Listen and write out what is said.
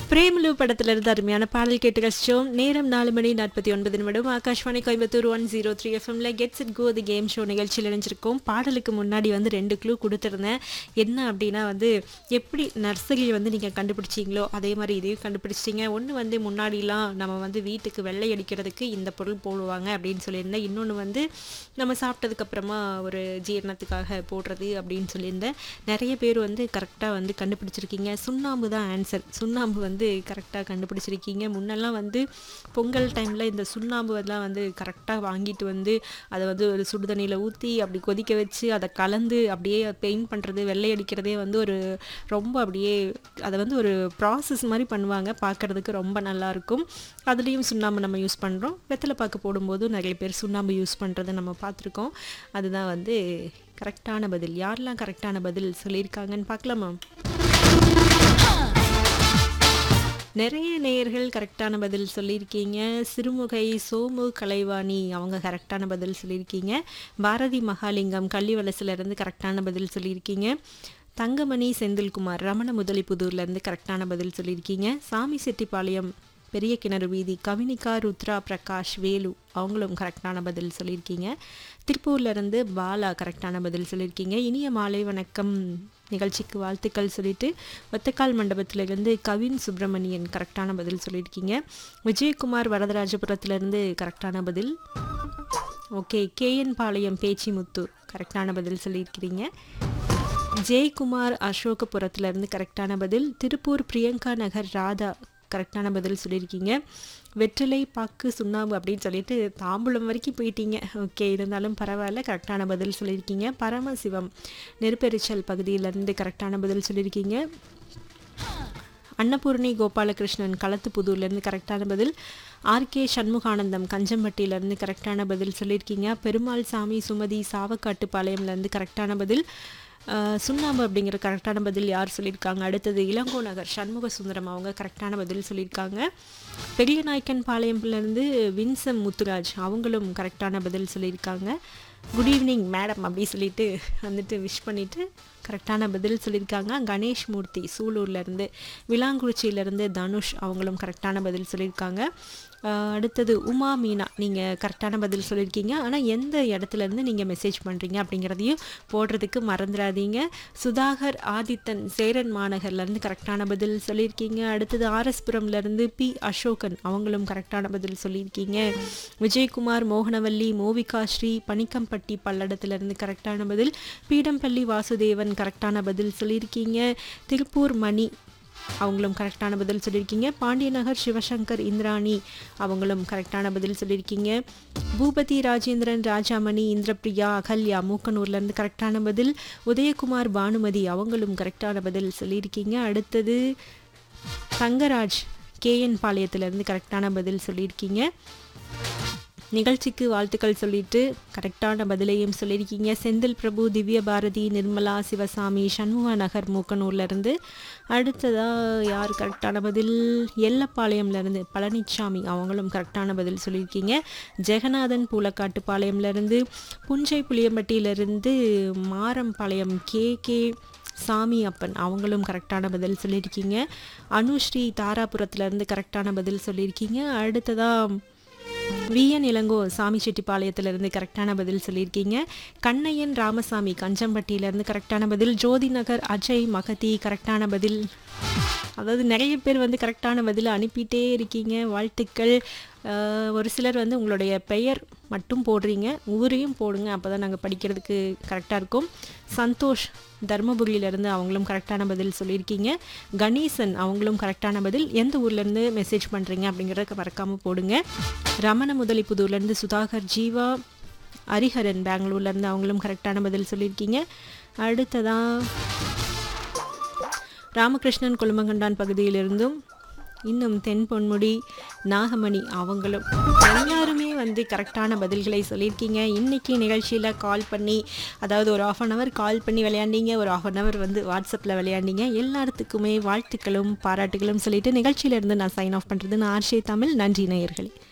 பிரேமலு படத்துல இருந்து அருமையான பாடல் கேட்டு கஷ்டம் நேரம் நாலு மணி நாற்பத்தி ஒன்பது நிமிடம் Akashvani Coimbatore one zero three எஃப்எம்ல gets it go the game show நிகழ்ச்சியில் இணைஞ்சிருக்கோம் பாடலுக்கு முன்னாடி வந்து ரெண்டு க்ளூ கொடுத்துருந்தேன் என்ன அப்படின்னா வந்து எப்படி நர்சரி வந்து நீங்கள் கண்டுபிடிச்சிங்களோ அதே மாதிரி இதையும் கண்டுபிடிச்சிங்க ஒன்று வந்து முன்னாடிலாம் நம்ம வந்து வீட்டுக்கு வெள்ளை அடிக்கிறதுக்கு இந்த பொருள் போடுவாங்க அப்படின்னு சொல்லியிருந்தேன் இன்னொன்று வந்து நம்ம சாப்பிட்டதுக்கு அப்புறமா ஒரு ஜீரணத்துக்காக போடுறது அப்படின்னு சொல்லியிருந்தேன் நிறைய பேர் வந்து கரெக்டாக வந்து கண்டுபிடிச்சிருக்கீங்க சுண்ணாம்பு தான் ஆன்சர் சுண்ணாம்பு வந்து கரெக்டாக கண்டுபிடிச்சிருக்கீங்க முன்னெல்லாம் வந்து பொங்கல் டைமில் இந்த சுண்ணாம்பு எல்லாம் வந்து கரெக்டாக வாங்கிட்டு வந்து அதை வந்து ஒரு சுடுதண்ணியில் ஊற்றி அப்படி கொதிக்க வச்சு அதை கலந்து அப்படியே பெயிண்ட் பண்ணுறது வெள்ளை அடிக்கிறதே வந்து ஒரு ரொம்ப அப்படியே அதை வந்து ஒரு ப்ராசஸ் மாதிரி பண்ணுவாங்க பார்க்குறதுக்கு ரொம்ப நல்லாயிருக்கும் அதுலேயும் சுண்ணாம்பு நம்ம யூஸ் பண்ணுறோம் வெத்தலை பாக்கு போடும்போது நிறைய பேர் சுண்ணாம்பு யூஸ் பண்ணுறதை நம்ம பார்த்துருக்கோம் அதுதான் வந்து கரெக்டான பதில் யாரெல்லாம் கரெக்டான பதில் சொல்லியிருக்காங்கன்னு பார்க்கலாமா நிறைய நேயர்கள் கரெக்டான பதில் சொல்லியிருக்கீங்க சிறுமுகை சோமு கலைவாணி அவங்க கரெக்டான பதில் சொல்லியிருக்கீங்க பாரதி மகாலிங்கம் கள்ளிவலசிலேருந்து கரெக்டான பதில் சொல்லியிருக்கீங்க தங்கமணி செந்தில்குமார் ரமண முதலிப்புதூர்லேருந்து கரெக்டான பதில் சொல்லியிருக்கீங்க சாமி செட்டிப்பாளையம் பெரிய கிணறு வீதி கவினிகா ருத்ரா பிரகாஷ் வேலு அவங்களும் கரெக்டான பதில் சொல்லியிருக்கீங்க திருப்பூர்லேருந்து பாலா கரெக்டான பதில் சொல்லியிருக்கீங்க இனிய மாலை வணக்கம் நிகழ்ச்சிக்கு வாழ்த்துக்கள் சொல்லிட்டு ஒத்தக்கால் மண்டபத்திலிருந்து கவின் சுப்பிரமணியன் கரெக்டான பதில் சொல்லியிருக்கீங்க விஜயகுமார் வரதராஜபுரத்துலேருந்து கரெக்டான பதில் ஓகே கேஎன் பாளையம் பேச்சிமுத்து கரெக்டான பதில் சொல்லியிருக்கிறீங்க ஜெயக்குமார் அசோகபுரத்துலேருந்து கரெக்டான பதில் திருப்பூர் பிரியங்கா நகர் ராதா கரெக்டான பதில் சொல்லியிருக்கீங்க வெற்றிலை பாக்கு சுண்ணாம்பு அப்படின்னு சொல்லிட்டு தாம்பூலம் வரைக்கும் போயிட்டீங்க ஓகே இருந்தாலும் பரவாயில்ல கரெக்டான பதில் சொல்லியிருக்கீங்க பரமசிவம் நெருப்பெரிச்சல் பகுதியிலேருந்து கரெக்டான பதில் சொல்லியிருக்கீங்க அன்னபூர்ணி கோபாலகிருஷ்ணன் களத்துப்புதூர்லேருந்து கரெக்டான பதில் ஆர்கே சண்முகானந்தம் கஞ்சம்பட்டியிலேருந்து கரெக்டான பதில் சொல்லியிருக்கீங்க பெருமாள் சாமி சுமதி சாவக்காட்டுப்பாளையம்லேருந்து கரெக்டான பதில் ஆஹ் சுண்ணாம்பு அப்படிங்கிற கரெக்டான பதில் யார் சொல்லியிருக்காங்க அடுத்தது இளங்கோ நகர் சண்முக சுந்தரம் அவங்க கரெக்டான பதில் சொல்லியிருக்காங்க பெரிய நாயக்கன் பாளையம்லேருந்து வின்சம் முத்துராஜ் அவங்களும் கரெக்டான பதில் சொல்லியிருக்காங்க குட் ஈவினிங் மேடம் அப்படி சொல்லிட்டு வந்துட்டு விஷ் பண்ணிவிட்டு கரெக்டான பதில் சொல்லியிருக்காங்க கணேஷ் மூர்த்தி சூலூர்லேருந்து விலாங்குறிச்சியிலேருந்து தனுஷ் அவங்களும் கரெக்டான பதில் சொல்லியிருக்காங்க ஆஹ் அடுத்தது உமா மீனா நீங்கள் கரெக்டான பதில் சொல்லியிருக்கீங்க ஆனால் எந்த இடத்துலேருந்து நீங்கள் மெசேஜ் பண்ணுறீங்க அப்படிங்கிறதையும் போடுறதுக்கு மறந்துடாதீங்க சுதாகர் ஆதித்தன் சேரன் மாநகர்லேருந்து கரெக்டான பதில் சொல்லியிருக்கீங்க அடுத்தது ஆர்எஸ்புரம்லேருந்து பி அசோகன் அவங்களும் கரெக்டான பதில் சொல்லியிருக்கீங்க விஜயகுமார் மோகனவல்லி மோவிகா ஸ்ரீ பனிக்கம்பட்டி பல்லடத்துலேருந்து கரெக்டான பதில் பீடம்பள்ளி வாசுதேவன் கரெக்டான பதில் சொல்லியிருக்கீங்க திருப்பூர் மணி அவங்களும் கரெக்டான பதில் சொல்லியிருக்கீங்க பாண்டியநகர் சிவசங்கர் இந்திராணி அவங்களும் கரெக்டான பதில் சொல்லியிருக்கீங்க பூபதி ராஜேந்திரன் ராஜாமணி இந்திரபிரியா அகல்யா மூக்கனூர்லேருந்து கரெக்டான பதில் உதயகுமார் பானுமதி அவங்களும் கரெக்டான பதில் சொல்லியிருக்கீங்க அடுத்தது தங்கராஜ் கேஎன் பாளையத்துலேருந்து கரெக்டான பதில் சொல்லியிருக்கீங்க நிகழ்ச்சிக்கு வாழ்த்துக்கள் சொல்லிட்டு கரெக்டான பதிலையும் சொல்லியிருக்கீங்க செந்தில் பிரபு திவ்ய பாரதி நிர்மலா சிவசாமி சண்முகா நகர் மூக்கனூர்லேருந்து அடுத்ததாக யார் கரெக்டான பதில் எல்லப்பாளையம்லேருந்து பழனிச்சாமி அவங்களும் கரெக்டான பதில் சொல்லியிருக்கீங்க ஜெகநாதன் பூலக்காட்டுப்பாளையம்லேருந்து புஞ்சை புளியம்பட்டியிலேருந்து Marampalayam K K Samiappan அவங்களும் கரெக்டான பதில் சொல்லியிருக்கீங்க அனுஸ்ரீ தாராபுரத்துலேருந்து கரெக்டான பதில் சொல்லியிருக்கீங்க அடுத்ததாக விஎன் இளங்கோ சாமி செட்டிப்பாளையத்திலிருந்து கரெக்டான பதில் சொல்லியிருக்கீங்க கண்ணையன் ராமசாமி கஞ்சம்பட்டியிலேருந்து கரெக்டான பதில் ஜோதி நகர் அஜய் மகதி கரெக்டான பதில் அதாவது நிறைய பேர் வந்து கரெக்டான பதிலை அனுப்பிட்டே இருக்கீங்க வாழ்த்துக்கள் அஹ், ஒரு சிலர் வந்து உங்களுடைய பெயர் மட்டும் போடுறீங்க ஊரையும் போடுங்க அப்போ தான் நாங்கள் படிக்கிறதுக்கு கரெக்டாக இருக்கும் சந்தோஷ் தர்மபுரியிலேருந்து அவங்களும் கரெக்டான பதில் சொல்லியிருக்கீங்க கணேசன் அவங்களும் கரெக்டான பதில் எந்த ஊர்லேருந்து மெசேஜ் பண்ணுறீங்க அப்படிங்கிறத மறக்காமல் போடுங்க ரமண முதலிப்புதூர்லேருந்து சுதாகர் ஜீவா ஹரிஹரன் பெங்களூர்லேருந்து அவங்களும் கரெக்டான பதில் சொல்லியிருக்கீங்க அடுத்ததாக ராமகிருஷ்ணன் கொழுமங்கண்டான் பகுதியிலிருந்தும் இன்னும் தென் பொன்முடி நாகமணி அவங்களும் எல்லாருமே வந்து கரெக்டான பதில்களை சொல்லியிருக்கீங்க இன்னைக்கு நிகழ்ச்சியில் கால் பண்ணி அதாவது ஒரு ஆஃப் அன் ஹவர் கால் பண்ணி விளையாண்டீங்க ஒரு ஆஃப் அன் ஹவர் வந்து வாட்ஸ்அப்பில் விளையாண்டீங்க எல்லாத்துக்குமே வாழ்த்துக்களும் பாராட்டுகளும் சொல்லிட்டு நிகழ்ச்சியிலேருந்து நான் சைன் ஆஃப் பண்ணுறது நான் ஆர்ஷே தமிழ் நன்றி நேயர்களே